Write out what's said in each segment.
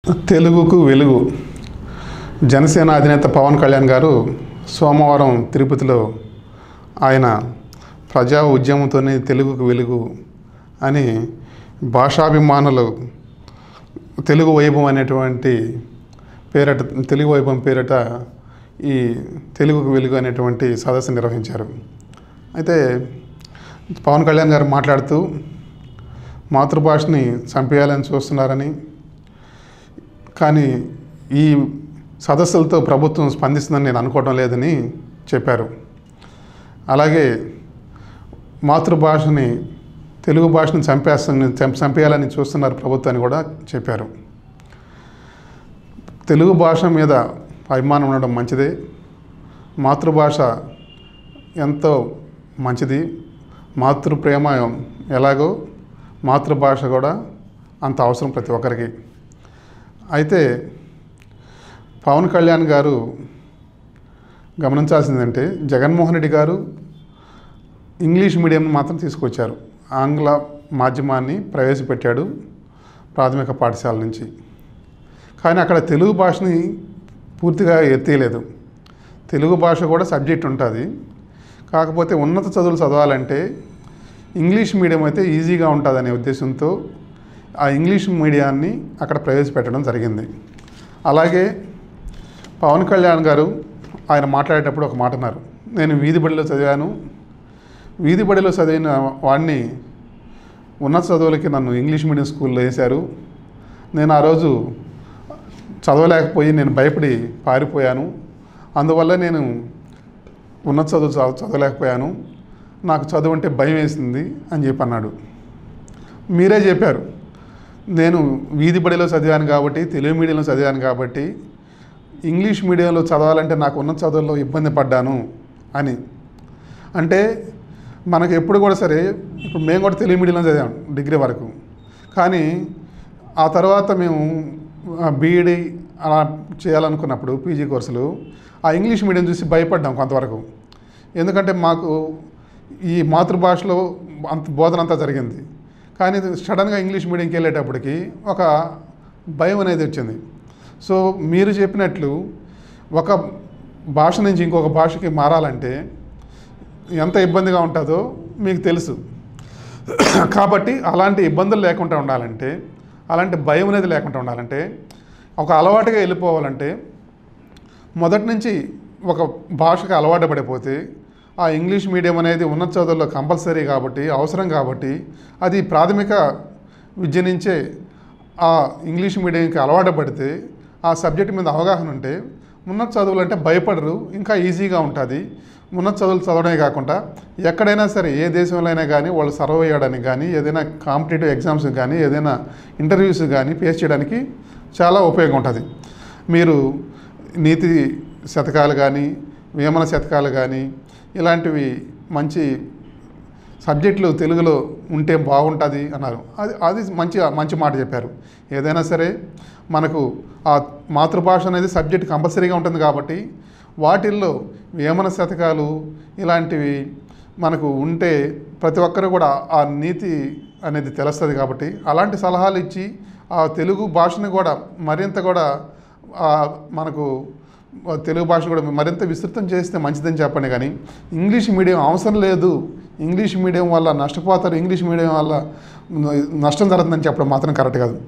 తెలుగుకు వెలుగు జనసేన అధినేత పవన్ కళ్యాణ్ గారు సోమవారం తిరుపతిలో ఆయన ప్రజా ఉద్యమంతోనే తెలుగుకు వెలుగు అని భాషాభిమానులు తెలుగు వైభవం అనేటువంటి పేరట తెలుగు వైభవం పేరట ఈ తెలుగుకు వెలుగు అనేటువంటి సదస్సు నిర్వహించారు అయితే పవన్ కళ్యాణ్ గారు మాట్లాడుతూ మాతృభాషని చంపేయాలని చూస్తున్నారని కానీ ఈ సదస్సులతో ప్రభుత్వం స్పందిస్తుందని నేను అనుకోవడం లేదని చెప్పారు అలాగే మాతృభాషని తెలుగు భాషను చంపేస్తుంది చంప- చంపేయాలని చూస్తున్నారు ప్రభుత్వాన్ని కూడా చెప్పారు తెలుగు భాష మీద అభిమానం ఉండడం మంచిదే మాతృభాష ఎంతో మంచిది మాతృ ప్రేమ ఎలాగో మాతృభాష కూడా అంత అవసరం ప్రతి ఒక్కరికి అయితే పవన్ కళ్యాణ్ గారు గమనించాల్సిందంటే జగన్మోహన్ రెడ్డి గారు ఇంగ్లీష్ మీడియం మాత్రం తీసుకొచ్చారు ఆంగ్ల మాధ్యమాన్ని ప్రవేశపెట్టాడు ప్రాథమిక పాఠశాల నుంచి కానీ అక్కడ తెలుగు భాషని పూర్తిగా ఎత్తేయలేదు తెలుగు భాష కూడా సబ్జెక్ట్ ఉంటుంది కాకపోతే ఉన్నత చదువులు చదవాలంటే ఇంగ్లీష్ మీడియం అయితే ఈజీగా ఉంటుంది అనే ఉద్దేశంతో ఆ ఇంగ్లీష్ మీడియాన్ని అక్కడ ప్రవేశపెట్టడం జరిగింది అలాగే పవన్ కళ్యాణ్ గారు ఆయన మాట్లాడేటప్పుడు ఒక మాట అన్నారు నేను వీధి బడిలో చదివాను వీధి బడిలో చదివిన వాడిని ఉన్నత చదువులకి నన్ను ఇంగ్లీష్ మీడియం స్కూల్లో వేశారు నేను ఆ రోజు చదవలేకపోయి నేను భయపడి పారిపోయాను అందువల్ల నేను ఉన్నత చదువు చదవ చదవలేకపోయాను నాకు చదువు అంటే భయం వేసింది అని చెప్పి అన్నాడు మీరే చెప్పారు నేను వీధి బడిలో చదివాను కాబట్టి తెలుగు మీడియంలో చదివాను కాబట్టి ఇంగ్లీష్ మీడియంలో చదవాలంటే నాకు ఉన్న చదువుల్లో ఇబ్బంది పడ్డాను అని అంటే మనకు ఎప్పుడు కూడా సరే ఇప్పుడు మేము కూడా తెలుగు మీడియంలో చదివాం డిగ్రీ వరకు కానీ ఆ తర్వాత మేము బీఈడి అలా చేయాలనుకున్నప్పుడు పీజీ కోర్సులు ఆ ఇంగ్లీష్ మీడియం చూసి భయపడ్డాం కొంతవరకు ఎందుకంటే మాకు ఈ మాతృభాషలో అంత బోధన అంతా జరిగింది కానీ ఇది సడన్గా ఇంగ్లీష్ మీడియంకి వెళ్ళేటప్పటికి ఒక భయం అనేది వచ్చింది సో మీరు చెప్పినట్లు ఒక భాష నుంచి ఇంకొక భాషకి మారాలంటే ఎంత ఇబ్బందిగా ఉంటుందో మీకు తెలుసు కాబట్టి అలాంటి ఇబ్బందులు లేకుండా ఉండాలంటే అలాంటి భయం అనేది లేకుండా ఉండాలంటే ఒక అలవాటుగా వెళ్ళిపోవాలంటే మొదటి నుంచి ఒక భాషకు అలవాటు పడిపోతే ఆ ఇంగ్లీష్ మీడియం అనేది ఉన్నత చదువుల్లో కంపల్సరీ కాబట్టి అవసరం కాబట్టి అది ప్రాథమిక విద్య నుంచే ఆ ఇంగ్లీష్ మీడియంకి అలవాటు పడితే ఆ సబ్జెక్ట్ మీద అవగాహన ఉంటే ఉన్నత చదువులు అంటే భయపడరు ఇంకా ఈజీగా ఉంటుంది ఉన్నత చదువులు చదవడమే కాకుండా ఎక్కడైనా సరే ఏ దేశంలో అయినా కానీ వాళ్ళు సర్వ్ అయ్యడానికి కానీ ఏదైనా కాంపిటేటివ్ ఎగ్జామ్స్ కానీ ఏదైనా ఇంటర్వ్యూస్ కానీ ఫేస్ చేయడానికి చాలా ఉపయోగం ఉంటుంది మీరు నీతి శతకాలు కానీ వేమన శతకాలు కానీ ఇలాంటివి మంచి సబ్జెక్టులు తెలుగులో ఉంటే బాగుంటుంది అన్నారు అది అది మంచి మంచి మాట చెప్పారు ఏదైనా సరే మనకు ఆ మాతృభాష అనేది సబ్జెక్ట్ కంపల్సరీగా ఉంటుంది కాబట్టి వాటిల్లో వేమన శతకాలు ఇలాంటివి మనకు ఉంటే ప్రతి ఒక్కరు కూడా ఆ నీతి అనేది తెలుస్తుంది కాబట్టి అలాంటి సలహాలు ఇచ్చి ఆ తెలుగు భాషను కూడా మరింత కూడా ఆ, మనకు తెలుగు భాష కూడా మరింత విస్తృతం చేస్తే మంచిదని చెప్పండి కానీ ఇంగ్లీష్ మీడియం అవసరం లేదు ఇంగ్లీష్ మీడియం వల్ల నష్టపోతారు ఇంగ్లీష్ మీడియం వల్ల నష్టం జరుగుతుందని చెప్పడం మాత్రం కరెక్ట్ కాదు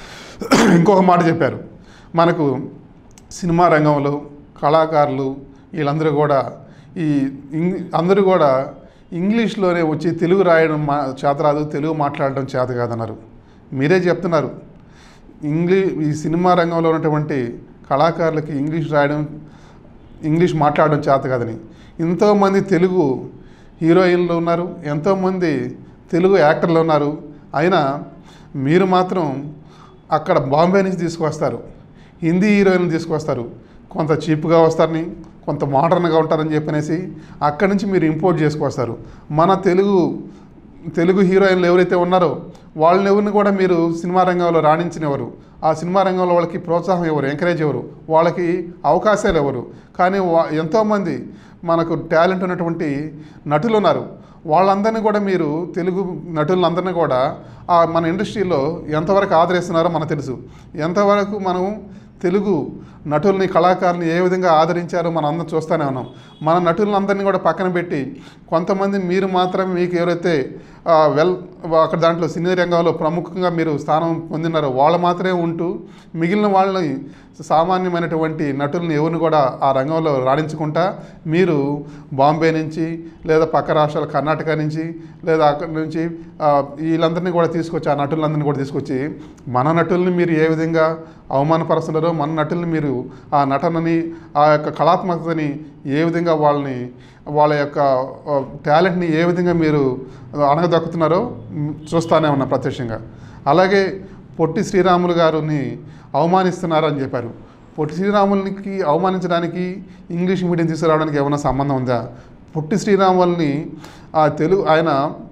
ఇంకొక మాట చెప్పారు మనకు సినిమా రంగంలో కళాకారులు వీళ్ళందరూ కూడా ఈ ఇంగ్ అందరూ కూడా ఇంగ్లీష్లోనే వచ్చి తెలుగు రాయడం మా చేత రాదు తెలుగు మాట్లాడడం చేత కాదన్నారు మీరే చెప్తున్నారు ఇంగ్లీ ఈ సినిమా రంగంలో ఉన్నటువంటి కళాకారులకి ఇంగ్లీష్ రాయడం ఇంగ్లీష్ మాట్లాడడం చేత కాదని ఎంతోమంది తెలుగు హీరోయిన్లు ఉన్నారు ఎంతోమంది తెలుగు యాక్టర్లు ఉన్నారు అయినా మీరు మాత్రం అక్కడ బాంబే నుంచి తీసుకొస్తారు హిందీ హీరోయిన్లు తీసుకొస్తారు కొంత చీప్గా వస్తారని కొంత మోడర్న్గా ఉంటారని చెప్పనేసి అక్కడి నుంచి మీరు ఇంపోర్ట్ చేసుకొస్తారు మన తెలుగు తెలుగు హీరోయిన్లు ఎవరైతే ఉన్నారో వాళ్ళని ఎవరిని కూడా మీరు సినిమా రంగంలో రాణించినవారు ఆ సినిమా రంగంలో వాళ్ళకి ప్రోత్సాహం ఎవరు ఎంకరేజ్ ఎవరు వాళ్ళకి అవకాశాలు ఎవరు కానీ వా ఎంతోమంది మనకు టాలెంట్ ఉన్నటువంటి నటులు ఉన్నారు వాళ్ళందరినీ కూడా మీరు తెలుగు నటులందరినీ కూడా ఆ మన ఇండస్ట్రీలో ఎంతవరకు ఆదరిస్తున్నారో మనకు తెలుసు ఎంతవరకు మనం తెలుగు నటుల్ని కళాకారుని ఏ విధంగా ఆదరించారో మనం అందరం చూస్తూనే ఉన్నాం మన నటులందరినీ కూడా పక్కన పెట్టి కొంతమంది మీరు మాత్రం మీకు ఎవరైతే ఆ, వెల్ అక్కడ దాంట్లో సినీ రంగంలో ప్రముఖంగా మీరు స్థానం పొందినారో వాళ్ళు మాత్రమే ఉంటూ మిగిలిన వాళ్ళని సామాన్యమైనటువంటి నటుల్ని ఎవరిని కూడా ఆ రంగంలో రాణించుకుంటా మీరు బాంబే నుంచి లేదా పక్క రాష్ట్రాల కర్ణాటక నుంచి లేదా అక్కడి నుంచి ఆ, వీళ్ళందరినీ కూడా తీసుకొచ్చి ఆ నటులందరినీ కూడా తీసుకొచ్చి మన నటుల్ని మీరు ఏ విధంగా అవమానపరుస్తున్నారో మన నటుల్ని మీరు ఆ నటనని ఆ యొక్క కళాత్మకతని ఏ విధంగా వాళ్ళని వాళ్ళ యొక్క ఆ, టాలెంట్ని ఏ విధంగా మీరు అణగదొక్కుతున్నారో మ్, చూస్తానే ఉన్నా ప్రత్యక్షంగా అలాగే పొట్టి శ్రీరాములు గారిని అవమానిస్తున్నారు అని చెప్పారు పొట్టి శ్రీరాములకి అవమానించడానికి ఇంగ్లీష్ మీడియం తీసుకురావడానికి ఏమైనా సంబంధం ఉందా పొట్టి శ్రీరాములని ఆ తెలుగు ఆయన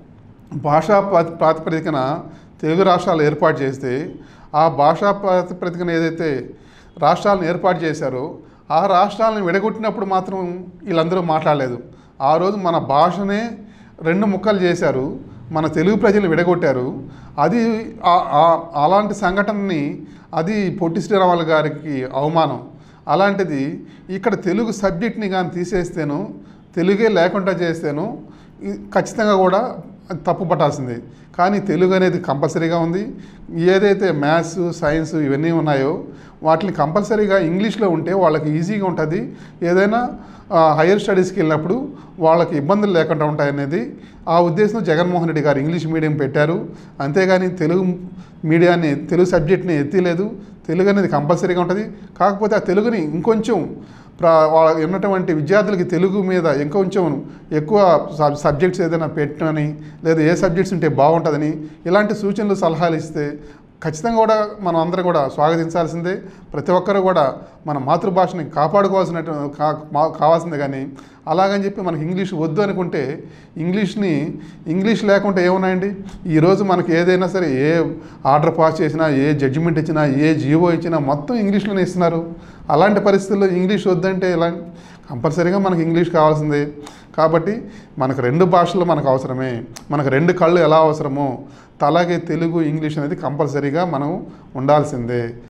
భాషా ప్రాతి- ప్రాతిపదికన తెలుగు రాష్ట్రాలు ఏర్పాటు చేస్తే ఆ భాషా ప్రాతిపదికన ఏదైతే రాష్ట్రాలను ఏర్పాటు చేశారో ఆ రాష్ట్రాలను విడగొట్టినప్పుడు మాత్రం వీళ్ళందరూ మాట్లాడలేదు ఆ రోజు మన భాషనే రెండు ముక్కలు చేశారు మన తెలుగు ప్రజలు విడగొట్టారు అది ఆ- ఆ- అలాంటి సంఘటనని అది పొట్టి శ్రీరాములు గారికి అవమానం అలాంటిది ఇక్కడ తెలుగు సబ్జెక్ట్ని కానీ తీసేస్తేను తెలుగే లేకుండా చేస్తేను ఇ- ఖచ్చితంగా కూడా అది తప్పు పట్టాల్సిందే కానీ తెలుగు అనేది కంపల్సరీగా ఉంది ఏదైతే మ్యాథ్స్ సైన్స్ ఇవన్నీ ఉన్నాయో వాటిని కంపల్సరీగా ఇంగ్లీష్లో ఉంటే వాళ్ళకి ఈజీగా ఉంటుంది ఏదైనా ఆ, హైయర్ స్టడీస్కి వెళ్ళినప్పుడు వాళ్ళకి ఇబ్బందులు లేకుండా ఉంటాయనేది ఆ ఉద్దేశంతో జగన్మోహన్ రెడ్డి గారు ఇంగ్లీష్ మీడియం పెట్టారు అంతేగాని తెలుగు మీడియాన్ని తెలుగు సబ్జెక్ట్ని ఎత్తిలేదు తెలుగు అనేది కంపల్సరీగా ఉంటుంది కాకపోతే ఆ తెలుగుని ఇంకొంచెం ప్ర వాళ్ళ ఉన్నటువంటి విద్యార్థులకి తెలుగు మీద ఇంకొంచెం ఎక్కువ సబ్ సబ్జెక్ట్స్ ఏదైనా పెట్టని లేదా ఏ సబ్జెక్ట్స్ ఉంటే బాగుంటుందని ఇలాంటి సూచనలు సలహాలు ఇస్తే ఖచ్చితంగా కూడా మనం అందరం కూడా స్వాగతించాల్సిందే ప్రతి ఒక్కరు కూడా మన మాతృభాషని కాపాడుకోవాల్సిన కా- మా- కావాల్సిందే కానీ అలాగని చెప్పి మనకి ఇంగ్లీష్ వద్దు అనుకుంటే ఇంగ్లీష్ని ఇంగ్లీష్ లేకుంటే ఏమున్నాయండి ఈరోజు మనకి ఏదైనా సరే ఏ ఆర్డర్ పాస్ చేసినా ఏ జడ్జిమెంట్ ఇచ్చినా ఏ జీవో ఇచ్చినా మొత్తం ఇంగ్లీష్లోనే ఇస్తున్నారు అలాంటి పరిస్థితుల్లో ఇంగ్లీష్ వద్దంటే ఎలా కంపల్సరీగా మనకి ఇంగ్లీష్ కావాల్సిందే కాబట్టి మనకు రెండు భాషలు మనకు అవసరమే మనకు రెండు కళ్ళు ఎలా అవసరమో అలాగే తెలుగు ఇంగ్లీష్ అనేది కంపల్సరీగా మనం ఉండాల్సిందే